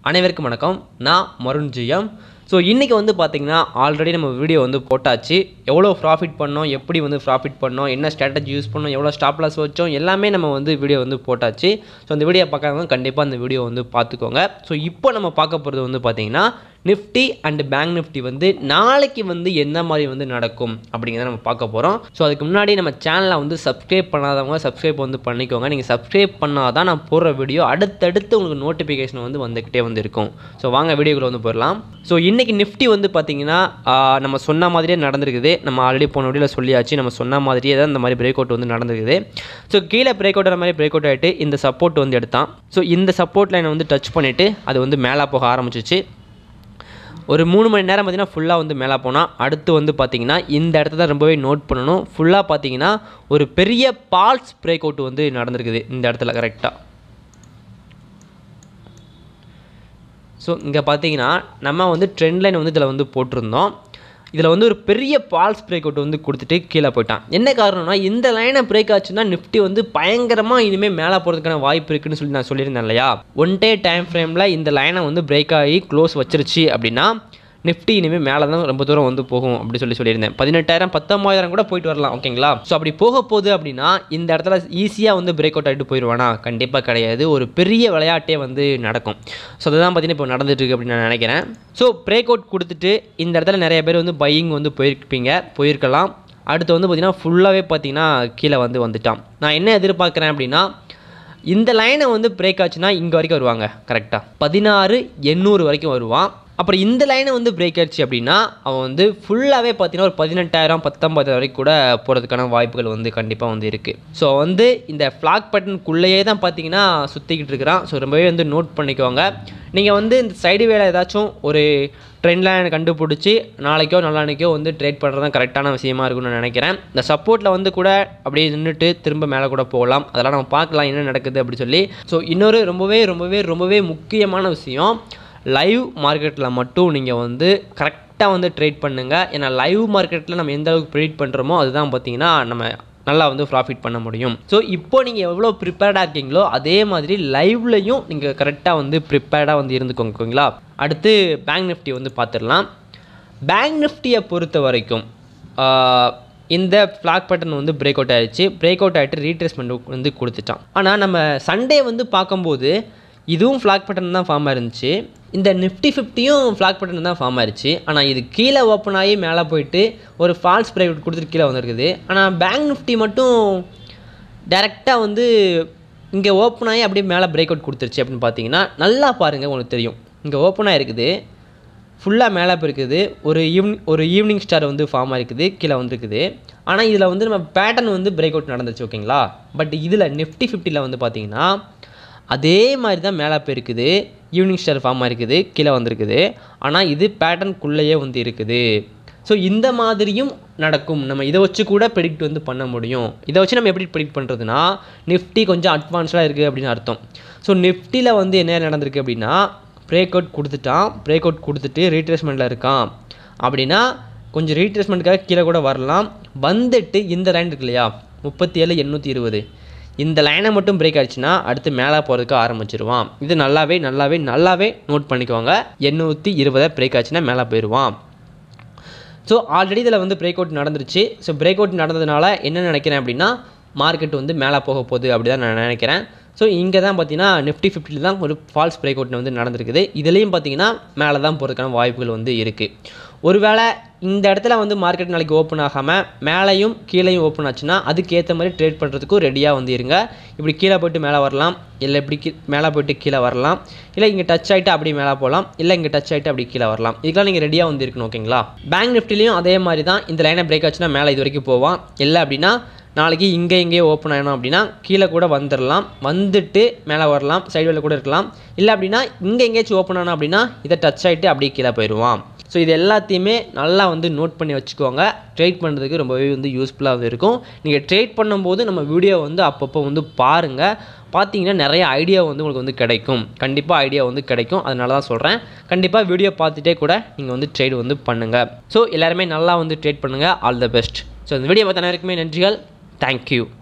அனைவருக்கும் வணக்கம் நான் மருண் ஜிஎம் ஸோ இன்றைக்கி வந்து பார்த்திங்கன்னா ஆல்ரெடி நம்ம வீடியோ வந்து போட்டாச்சு எவ்வளோ ப்ராஃபிட் பண்ணோம் எப்படி வந்து ப்ராஃபிட் பண்ணோம் என்ன ஸ்ட்ராட்டஜி யூஸ் பண்ணோம் எவ்வளோ ஸ்டாப் லாஸ் வச்சோம் எல்லாமே நம்ம வந்து வீடியோ வந்து போட்டாச்சு ஸோ அந்த வீடியோ பார்க்காதவங்க கண்டிப்பாக அந்த வீடியோ வந்து பார்த்துக்கோங்க ஸோ இப்போ நம்ம பார்க்க போகிறது வந்து பார்த்திங்கன்னா நிஃப்டி அண்ட் பேங்க் நிஃப்டி வந்து நாளைக்கு வந்து எந்த மாதிரி வந்து நடக்கும் அப்படிங்கிறத நம்ம பார்க்க போகிறோம் ஸோ அதுக்கு முன்னாடி நம்ம சேனலை வந்து சப்ஸ்கிரைப் பண்ணாதவங்க சப்ஸ்கிரைப் வந்து பண்ணிக்கோங்க நீங்கள் சப்ஸ்கிரைப் பண்ணால் தான் நான் போடுற வீடியோ அடுத்தடுத்து உங்களுக்கு நோட்டிஃபிகேஷன் வந்து வந்துக்கிட்டே வந்து இருக்கும் ஸோ வாங்க வீடியோக்குள்ள வந்து போயிடலாம் ஸோ இன்றைக்கி நிஃப்டி வந்து பார்த்திங்கன்னா ஆஹ், நம்ம சொன்ன மாதிரியே நடந்திருக்குது நம்ம ஆல்ரெடி போன வீடியோவில் சொல்லியாச்சு நம்ம சொன்ன மாதிரியே தான் இந்த மாதிரி பிரேக் அவுட் வந்து நடந்திருக்குது ஸோ கீழே பிரேக் அவுட் மாதிரி பிரேக் அவுட் ஆகிட்டு இந்த சப்போர்ட் வந்து எடுத்தான் ஸோ இந்த சப்போர்ட் லைனை வந்து டச் பண்ணிவிட்டு அது வந்து மேலே போக ஆரம்பிச்சிச்சு ஒரு மூணு மணி நேரம் பார்த்தீங்கன்னா ஃபுல்லாக வந்து மேலே போனால் அடுத்து வந்து பார்த்தீங்கன்னா இந்த இடத்த தான் ரொம்பவே நோட் பண்ணணும் ஃபுல்லாக பார்த்தீங்கன்னா ஒரு பெரிய பால்ஸ் பிரேக் அவுட் வந்து நடந்திருக்குது இந்த இடத்துல கரெக்டாக ஸோ இங்கே பார்த்தீங்கன்னா நம்ம வந்து ட்ரெண்ட் லைன் வந்து இதில் வந்து போட்டிருந்தோம் இதில் வந்து ஒரு பெரிய பால்ஸ் பிரேக் அவுட் வந்து கொடுத்துட்டு கீழே போயிட்டான் என்ன காரணம்னா இந்த லைனை பிரேக் ஆச்சுன்னா நிஃப்டி வந்து பயங்கரமாக இனிமேல் மேலே போகிறதுக்கான வாய்ப்பு இருக்குன்னு சொல்லி நான் சொல்லியிருந்தேன் இல்லையா ஒன் டே டைம் ஃப்ரேமில் இந்த லைனை வந்து பிரேக் ஆகி க்ளோஸ் வச்சிருச்சு அப்படின்னா நிஃப்டி இனிமேல் மேலே தான் ரொம்ப தூரம் வந்து போகும் அப்படி சொல்லி சொல்லியிருந்தேன் பதினெட்டாயிரம் பத்தொம்பதாயிரம் கூட போயிட்டு வரலாம் ஓகேங்களா ஸோ அப்படி போக போகுது அப்படின்னா இந்த இடத்துல ஈஸியாக வந்து பிரேக் அவுட் ஆகிட்டு போயிடுவானா கண்டிப்பாக கிடையாது ஒரு பெரிய விளையாட்டே வந்து நடக்கும் ஸோ அதுதான் பார்த்தீங்கன்னா இப்போ நடந்துட்டு இருக்கு அப்படின்னு நான் நினைக்கிறேன் ஸோ பிரேக் அவுட் கொடுத்துட்டு இந்த இடத்துல நிறைய பேர் வந்து பையிங் வந்து போயிருப்பீங்க போயிருக்கலாம் அடுத்து வந்து பார்த்தீங்கன்னா ஃபுல்லாகவே பார்த்தீங்கன்னா கீழே வந்து வந்துட்டான் நான் என்ன எதிர்பார்க்குறேன் அப்படின்னா இந்த லைனை வந்து பிரேக் ஆச்சுன்னா இங்கே வரைக்கும் வருவாங்க கரெக்டாக பதினாறு எண்ணூறு வரைக்கும் வருவான் அப்புறம் இந்த லைனை வந்து பிரேக் ஆச்சு அப்படின்னா அவன் வந்து ஃபுல்லாகவே பார்த்தீங்கன்னா ஒரு பதினெட்டாயிரம் பத்தொம்பதாயிரம் வரைக்கும் கூட போகிறதுக்கான வாய்ப்புகள் வந்து கண்டிப்பாக வந்து இருக்குது ஸோ வந்து இந்த ஃப்ளாக் பட்டனுக்குள்ளேயே தான் பார்த்தீங்கன்னா சுற்றிக்கிட்டு இருக்கிறான் ஸோ ரொம்பவே வந்து நோட் பண்ணிக்கோங்க நீங்கள் வந்து இந்த சைடு வேலை ஏதாச்சும் ஒரு ட்ரெண்ட் லைனை கண்டுபிடிச்சி நாளைக்கோ நாளானைக்கோ வந்து ட்ரேட் பண்ணுறது தான் கரெக்டான விஷயமா இருக்கும்னு நான் நினைக்கிறேன் இந்த சப்போர்ட்டில் வந்து கூட அப்படியே நின்றுட்டு திரும்ப மேலே கூட போகலாம் அதெல்லாம் நம்ம பார்க்கலாம் என்ன நடக்குது அப்படி சொல்லி ஸோ இன்னொரு ரொம்பவே ரொம்பவே ரொம்பவே முக்கியமான விஷயம் லைவ் மார்க்கெட்டில் மட்டும் நீங்கள் வந்து கரெக்டாக வந்து ட்ரேட் பண்ணுங்கள் ஏன்னா லைவ் மார்க்கெட்டில் நம்ம எந்த அளவுக்கு ப்ரிடிட் பண்ணுறோமோ அதுதான் பார்த்தீங்கன்னா நம்ம நல்லா வந்து ப்ராஃபிட் பண்ண முடியும் ஸோ இப்போ நீங்கள் எவ்வளோ ப்ரிப்பேர்டாக இருக்கீங்களோ அதே மாதிரி லைவ்லையும் நீங்கள் கரெக்டாக வந்து ப்ரிப்பேர்டாக வந்து இருந்துக்கோங்க ஓகேங்களா அடுத்து பேங்க் நிஃப்டி வந்து பார்த்துடலாம் பேங்க் நிஃப்டியை பொறுத்த வரைக்கும் ஆஹ், இந்த ஃப்ளாக் பட்டன் வந்து பிரேக் அவுட் ஆயிடுச்சு பிரேக் அவுட் ஆகிட்டு ரீட்ரேஸ்மெண்ட் வந்து கொடுத்துட்டான் ஆனால் நம்ம சண்டே வந்து பார்க்கும்போது இதுவும் ஃப்ளாக் பட்டன் தான் ஃபார்ம் ஆயிருந்துச்சு இந்த நிஃப்டி ஃபிஃப்டியும் ஃப்ளாக் பட்டன் தான் ஃபார்ம் ஆயிருச்சு ஆனால் இது கீழே ஓப்பன் ஆகி மேலே போயிட்டு ஒரு ஃபால்ஸ் பிரேக் அவுட் கொடுத்துட்டு கீழே வந்திருக்குது ஆனால் பேங்க் நிஃப்டி மட்டும் டேரெக்டாக வந்து இங்கே ஓப்பன் ஆகி அப்படியே மேலே பிரேக் அவுட் கொடுத்துருச்சு அப்படின்னு பார்த்தீங்கன்னா நல்லா பாருங்கள் உங்களுக்கு தெரியும் இங்கே ஓப்பன் ஆகிருக்குது ஃபுல்லாக மேலே போயிருக்குது ஒரு ஈவினிங் ஒரு ஈவினிங் ஸ்டார் வந்து ஃபார்ம் ஆயிருக்குது கீழே வந்திருக்குது ஆனால் இதில் வந்து நம்ம பேட்டர்ன் வந்து பிரேக் அவுட் நடந்துச்சு ஓகேங்களா பட் இதில் நிஃப்டி ஃபிஃப்டியில் வந்து பார்த்தீங்கன்னா அதே மாதிரி தான் மேலே போயிருக்குது ஈவினிங் ஸ்டார் ஃபார்ம் ஆயிருக்குது கீழே வந்திருக்குது ஆனால் இது பேட்டர்னுக்குள்ளேயே வந்து இருக்குது ஸோ இந்த மாதிரியும் நடக்கும் நம்ம இதை வச்சு கூட ப்ரெடிக்ட் வந்து பண்ண முடியும் இதை வச்சு நம்ம எப்படி ப்ரெடிக்ட் பண்ணுறதுனா நிஃப்டி கொஞ்சம் அட்வான்ஸ்டாக இருக்குது அப்படின்னு அர்த்தம் ஸோ நிஃப்டியில் வந்து என்ன நடந்திருக்கு அப்படின்னா பிரேக் அவுட் கொடுத்துட்டான் பிரேக் அவுட் கொடுத்துட்டு ரீட்ரேஸ்மெண்ட்டில் இருக்கான் அப்படின்னா கொஞ்சம் ரீட்ரேஸ்மெண்ட்டுக்காக கீழே கூட வரலாம் வந்துட்டு இந்த லைன் இருக்கு இல்லையா முப்பத்தி ஏழு எண்ணூற்றி இருபது இந்த லைனை மட்டும் பிரேக் ஆயிடுச்சுன்னா அடுத்து மேலே போகிறதுக்கு ஆரம்பிச்சிருவான் இது நல்லாவே நல்லாவே நல்லாவே நோட் பண்ணிக்கோங்க எண்ணூற்றி இருபதை பிரேக் ஆச்சுன்னா மேலே போயிடுவான் ஸோ ஆல்ரெடி இதில் வந்து பிரேக் அவுட் நடந்துருச்சு ஸோ பிரேக் அவுட் நடந்ததுனால என்ன நினைக்கிறேன் அப்படின்னா மார்க்கெட் வந்து மேலே போக போகுது அப்படி தான் நான் நினைக்கிறேன் ஸோ இங்கே தான் பார்த்தீங்கன்னா நிஃப்டி ஃபிஃப்டியில் தான் ஒரு ஃபால்ஸ் பிரேக் அவுட் வந்து நடந்திருக்குது இதுலேயும் பார்த்தீங்கன்னா மேலே தான் போகிறதுக்கான வாய்ப்புகள் வந்து இருக்குது ஒருவேளை இந்த இடத்துல வந்து மார்க்கெட் நாளைக்கு ஓப்பன் ஆகாமல் மேலேயும் கீழேயும் ஓப்பன் ஆச்சுன்னா அதுக்கேற்ற மாதிரி ட்ரேட் பண்ணுறதுக்கும் ரெடியாக வந்து இருங்க இப்படி கீழே போயிட்டு மேலே வரலாம் இல்லை இப்படி கீ மேலே போயிட்டு கீழே வரலாம் இல்லை இங்கே டச் ஆகிட்டு அப்படி மேலே போகலாம் இல்லை இங்கே டச் ஆகிட்டு அப்படி கீழே வரலாம் இதுக்கெல்லாம் நீங்கள் ரெடியாக வந்து இருக்கணும் ஓகேங்களா பேங்க் நிஃப்டிலையும் அதே மாதிரி தான் இந்த லைனை பிரேக் ஆச்சுன்னா மேலே இது வரைக்கும் போவான் இல்லை அப்படின்னா நாளைக்கு இங்கே இங்கேயே ஓப்பன் ஆகணும் அப்படின்னா கீழே கூட வந்துடலாம் வந்துட்டு மேலே வரலாம் சைடுவில் கூட இருக்கலாம் இல்லை அப்படின்னா இங்கே எங்கேயாச்சும் ஓப்பன் ஆனோம் அப்படின்னா இதை டச் ஆகிட்டு அப்படியே கீழே போயிடுவான் ஸோ இது எல்லாத்தையுமே நல்லா வந்து நோட் பண்ணி வச்சுக்கோங்க ட்ரேட் பண்ணுறதுக்கு ரொம்பவே வந்து யூஸ்ஃபுல்லாக வந்து இருக்கும் நீங்கள் ட்ரேட் பண்ணும்போது நம்ம வீடியோ வந்து அப்பப்போ வந்து பாருங்கள் பார்த்தீங்கன்னா நிறைய ஐடியா வந்து உங்களுக்கு வந்து கிடைக்கும் கண்டிப்பாக ஐடியா வந்து கிடைக்கும் அதனால தான் சொல்கிறேன் கண்டிப்பாக வீடியோ பார்த்துட்டே கூட நீங்கள் வந்து ட்ரேட் வந்து பண்ணுங்கள் ஸோ எல்லாருமே நல்லா வந்து ட்ரேட் பண்ணுங்கள் ஆல் த பெஸ்ட் ஸோ இந்த வீடியோ பார்த்த அனைவருக்குமே நன்றிகள் தேங்க்யூ